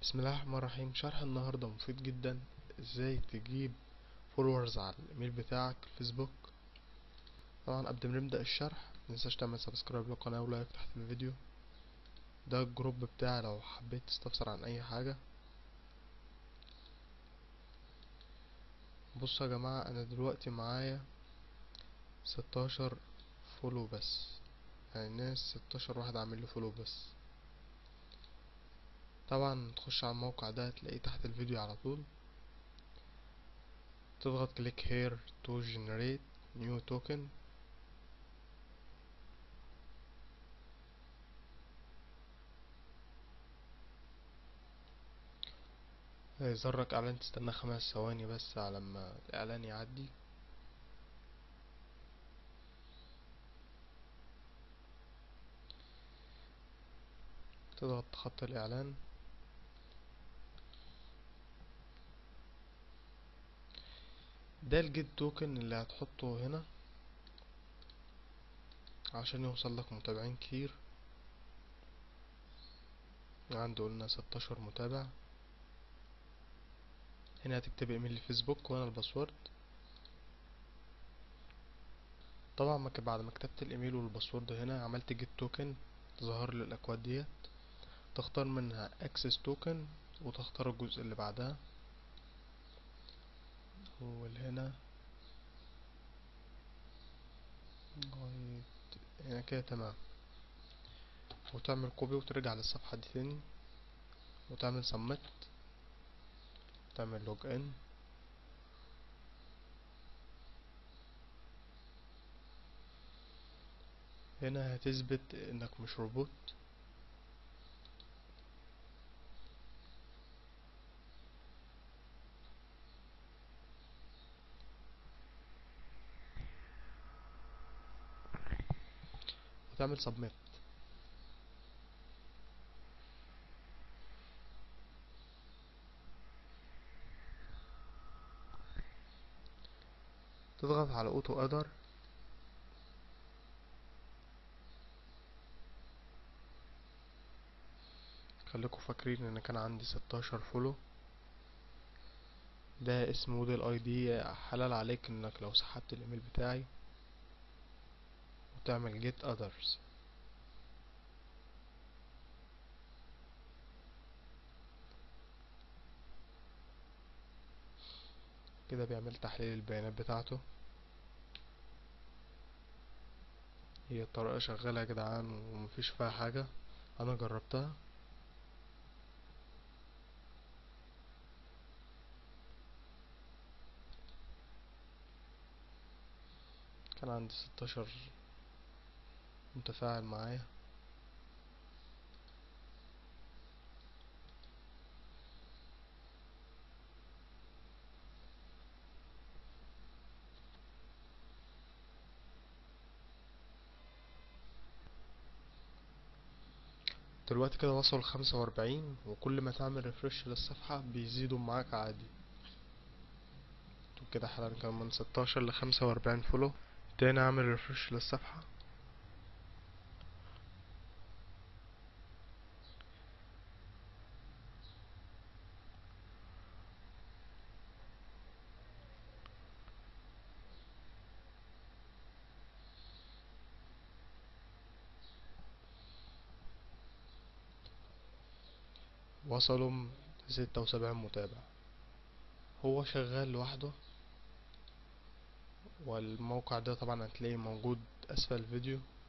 بسم الله الرحمن الرحيم شرح النهاردة مفيد جدا ازاي تجيب فولورز على الايميل بتاعك الفيسبوك طبعا قبل ما نبدأ الشرح متنساش تعمل سبسكرايب للقناة ولايك تحت الفيديو ده الجروب بتاعي لو حبيت تستفسر عن اي حاجة بصوا يا جماعة انا دلوقتي معايا ستاشر فولو بس يعني ناس ستاشر واحد عامل لي فولو بس طبعا تخش على الموقع ده هتلاقيه تحت الفيديو على طول تضغط كليك here to generate new token هيظهرلك اعلان تستنى خمس ثواني بس على ما الاعلان يعدي تضغط خط الاعلان ده الجيت توكن اللي هتحطه هنا عشان يوصل لك متابعين كتير عنده قلنا ستاشر متابع هنا هتكتب ايميل الفيسبوك وهنا الباسورد طبعا ما بعد ما كتبت الايميل والباسورد هنا عملت جيت توكن تظهر لي الاكواد ديت تختار منها اكسس توكن وتختار الجزء اللي بعدها والهنا لغاية هنا كده تمام وتعمل كوبي وترجع للصفحة دي تاني وتعمل سبميت تعمل لوج ان هنا هتثبت انك مش روبوت وتعمل سبميت تضغط على اوتو ادر خليكم فاكرين ان كان عندي ستاشر فولو ده اسم موديل اي دي حلال عليك انك لو سحبت الايميل بتاعي وتعمل get others كده بيعمل تحليل البيانات بتاعته هي الطريقة شغالة يا جدعان ومفيش فيها حاجة انا جربتها كان عندي ستاشر متفاعل معايا دلوقتي كده وصلوا لخمسة وأربعين وكل ما تعمل ريفرش للصفحة بيزيدوا معاك عادي كده حالا كان من ستاشر لخمسة وأربعين فولو تاني أعمل ريفرش للصفحة وصلوا ستة وسبعين متابع هو شغال لوحده والموقع ده طبعا هتلاقيه موجود اسفل الفيديو